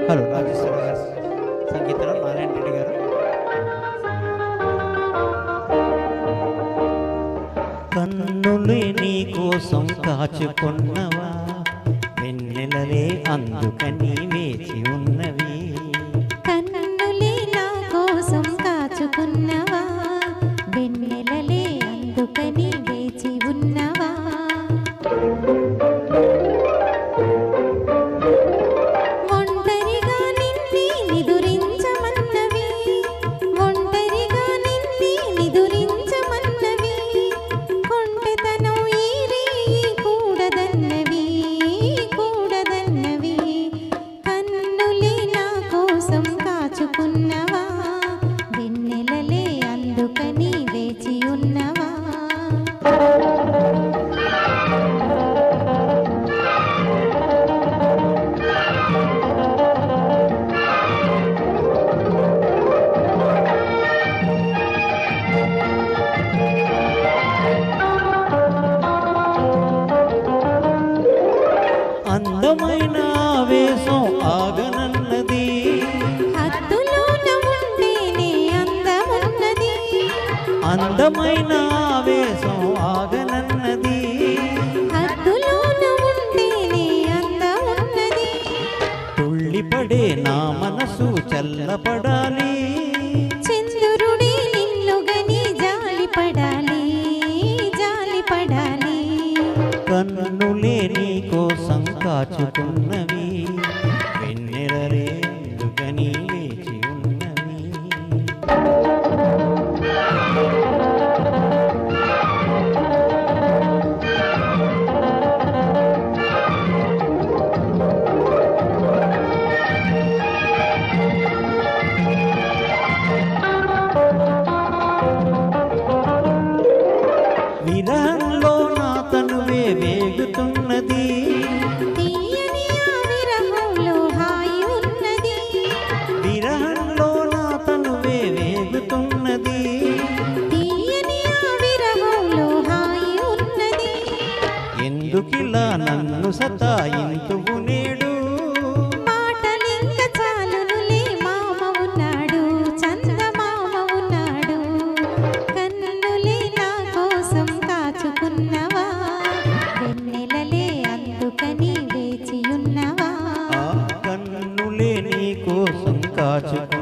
hello Rajeshwara గారు సంగీతంలో నారాయణ రెడ్డి గారు కన్నులే నీ కోసం కాచుకున్నవా వెన్నెలలే అందుకని వేచి ఉన్నవి కన్నులే నా కోసం కాచుకున్నవా వెన్నెలలే అందుకని వేచి ఉన్నవా ఒంటరిగా నిన్నే నిదురించమన్నవి ఒంటరిగా నిన్నే నిదురించమన్నవి కొంటెతనం ఈరి కూడదన్నవి కూడదన్నవి కన్నులే నా కోసం కాచుకున్నవా వెన్నెలలే అందుకని వేచి ఉన్నవా అందమైన ఆవేశం ఆగనన్నది హద్దులోన ఉంటేనే అందమున్నది అందమైన ఆవేశం ఆగనన్నది హద్దులోన ఉంటేనే అందమున్నది తుళ్ళిపడే నా మనసు చల్లపడాలి చంద్రుడే నిన్నుగని జాలి పడాలి జాలి పడాలి కన్నులే నీ కోసం కాచుకున్నవి వెన్నెలలే అందుకని వేచి ఉన్నవి విరహంలో నా తనువే వేగుతున్నది తీయని ఆ విరహంలో హాయి ఉన్నది విరహంలో నా తనువే వేగుతున్నది తీయని ఆ విరహంలో హాయి ఉన్నది ఎందుకిలా నన్ను సతాయింతువు నేడు మాటలింక చాలునులే మామ ఉన్నాడు చందమామ ఉన్నాడు కన్నులే నా కోసం కాచుకున్నవా వెన్నెలలే అందుకని వేచి ఉన్నవా ఆ కన్నులే నీ కోసం కాచుకున్నవి